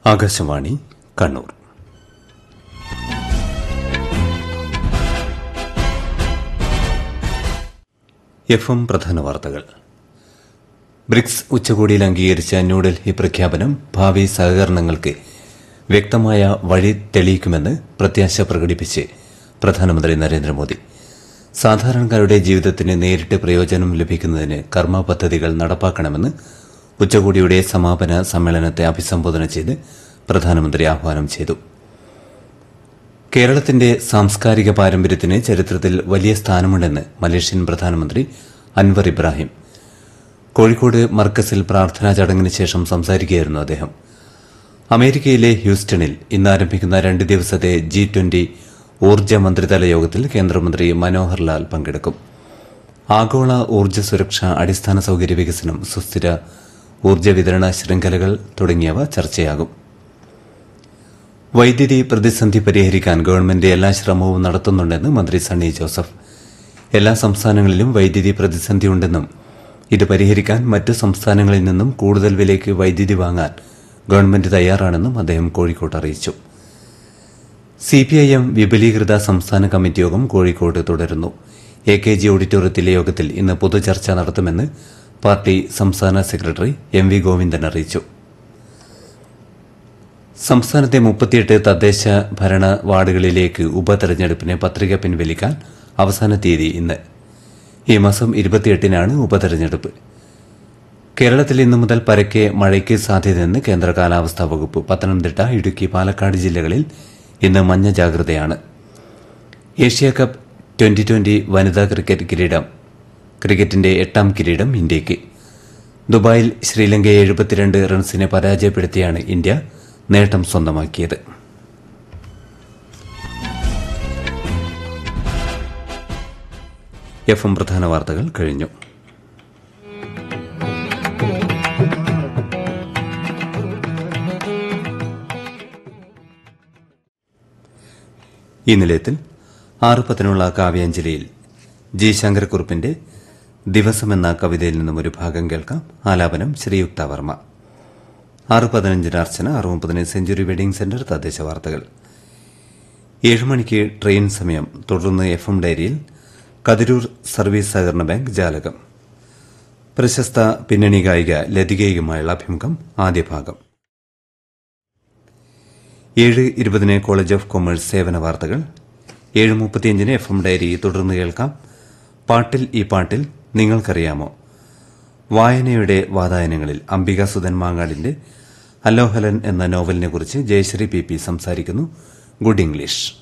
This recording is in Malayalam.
ആകാശവാണി കണ്ണൂർ എഫ് എം പ്രധാന വാർത്തകൾ ബ്രിക്സ് ഉച്ചകോടിയിൽ അംഗീകരിച്ച ന്യൂഡൽഹി പ്രഖ്യാപനം ഭാവി സഹകരണങ്ങൾക്ക് വ്യക്തമായ വഴി തെളിയിക്കുമെന്ന് പ്രത്യാശ പ്രകടിപ്പിച്ച് പ്രധാനമന്ത്രി നരേന്ദ്രമോദി സാധാരണക്കാരുടെ ജീവിതത്തിന് നേരിട്ട് പ്രയോജനം ലഭിക്കുന്നതിന് കർമ്മ പദ്ധതികൾ നടപ്പാക്കണമെന്ന് ഉച്ചകോടിയുടെ സമാപന സമ്മേളനത്തെ അഭിസംബോധന ചെയ്ത് പ്രധാനമന്ത്രി ആഹ്വാനം ചെയ്തു കേരളത്തിന്റെ സാംസ്കാരിക പാരമ്പര്യത്തിന് ചരിത്രത്തിൽ വലിയ സ്ഥാനമുണ്ടെന്ന് മലേഷ്യൻ പ്രധാനമന്ത്രി അൻവർ ഇബ്രാഹിം കോഴിക്കോട് മർക്കസിൽ പ്രാർത്ഥനാ ചടങ്ങിന് ശേഷം സംസാരിക്കുകയായിരുന്നു അദ്ദേഹം അമേരിക്കയിലെ ഹ്യൂസ്റ്റണിൽ ഇന്ന് ആരംഭിക്കുന്ന രണ്ട് ദിവസത്തെ ജി ട്വന്റി ഊർജ്ജ മന്ത്രിതല യോഗത്തിൽ കേന്ദ്രമന്ത്രി മനോഹർ ലാൽ പങ്കെടുക്കും ആഗോള ഊർജ്ജ സുരക്ഷ അടിസ്ഥാന സൌകര്യ വികസനം സുസ്ഥിര ഊർജ്ജ വിതരണ ശൃംഖലകൾ തുടങ്ങിയവ ചർച്ചയാകും വൈദ്യുതി പ്രതിസന്ധി പരിഹരിക്കാൻ ഗവൺമെന്റ് എല്ലാ ശ്രമവും നടത്തുന്നുണ്ടെന്ന് മന്ത്രി സണ്ണി ജോസഫ് എല്ലാ സംസ്ഥാനങ്ങളിലും വൈദ്യുതി പ്രതിസന്ധിയുണ്ടെന്നും ഇത് പരിഹരിക്കാൻ മറ്റ് സംസ്ഥാനങ്ങളിൽ നിന്നും കൂടുതൽ വിലയ്ക്ക് വൈദ്യുതി വാങ്ങാൻ ഗവൺമെന്റ് തയ്യാറാണെന്നും അദ്ദേഹം കോഴിക്കോട്ട് അറിയിച്ചു സിപിഐഎം വിപുലീകൃത സംസ്ഥാന കമ്മിറ്റി യോഗം കോഴിക്കോട് തുടരുന്നു എ കെ ജി ഓഡിറ്റോറിയത്തിലെ യോഗത്തിൽ ഇന്ന് പൊതുചർച്ച നടത്തുമെന്ന് പാർട്ടി സംസ്ഥാന സെക്രട്ടറി എം വി ഗോവിന്ദൻ അറിയിച്ചു സംസ്ഥാനത്തെ മുപ്പത്തിയെട്ട് തദ്ദേശ ഭരണ വാർഡുകളിലേക്ക് ഉപതെരഞ്ഞെടുപ്പിന് പത്രിക പിൻവലിക്കാൻ അവസാന തീയതി ഇന്ന് ഈ മാസം ഇരുപത്തിയെട്ടിനാണ് ഉപതെരഞ്ഞെടുപ്പ് കേരളത്തിൽ ഇന്നു മുതൽ പരക്കെ മഴയ്ക്ക് സാധ്യതയെന്ന് കേന്ദ്ര കാലാവസ്ഥാ വകുപ്പ് പത്തനംതിട്ട ഇടുക്കി പാലക്കാട് ജില്ലകളിൽ ഇന്ന് മഞ്ഞ ജാഗ്രതയാണ് ഏഷ്യ കപ്പ് ട്വന്റി ട്വന്റി വനിതാ ക്രിക്കറ്റ് കിരീടം ക്രിക്കറ്റിന്റെ എട്ടാം കിരീടം ഇന്ത്യയ്ക്ക് ദുബായിൽ ശ്രീലങ്കയെ എഴുപത്തിരണ്ട് റൺസിനെ പരാജയപ്പെടുത്തിയാണ് ഇന്ത്യ നേട്ടം സ്വന്തമാക്കിയത് എഫ് എം പ്രധാന വാർത്തകൾ കഴിഞ്ഞു ഈ നിലയത്തിൽ ആറ് പത്തിനുള്ള കാവ്യാഞ്ജലിയിൽ ജി ശങ്കരക്കുറുപ്പിന്റെ ദിവസമെന്ന കവിതയിൽ നിന്നും ഒരു ഭാഗം കേൾക്കാം ആലാപനം ശ്രീയുക്ത വർമ്മ ആറ് പതിനഞ്ചിന് അർച്ചന ആറ് മുപ്പതിന് സെഞ്ചുറി വെഡിംഗ് സെന്റർ തദ്ദേശ വാർത്തകൾ ഏഴ് മണിക്ക് ട്രെയിൻ സമയം തുടർന്ന് എഫ് എം ഡയറിയിൽ കതിരൂർ സർവീസ് സഹകരണ ബാങ്ക് ജാലകം പ്രശസ്ത പിന്നണി ഗായിക ലതികയുമായുള്ള അഭിമുഖം ആദ്യ ഭാഗം ഏഴ് ഇരുപതിന് കോളേജ് ഓഫ് കൊമേഴ്സ് സേവന വാർത്തകൾ ഏഴ് മുപ്പത്തിയഞ്ചിന് എഫ് എം ഡയറി തുടർന്ന് കേൾക്കാം പാട്ടിൽ ഈ പാട്ടിൽ നിങ്ങൾക്കറിയാമോ വായനയുടെ വാതായനങ്ങളിൽ അംബിക സുധൻ മാങ്ങാടിന്റെ അലോഹലൻ എന്ന നോവലിനെക്കുറിച്ച് ജയശ്രീ പി പി സംസാരിക്കുന്നു ഗുഡ് ഇംഗ്ലീഷ്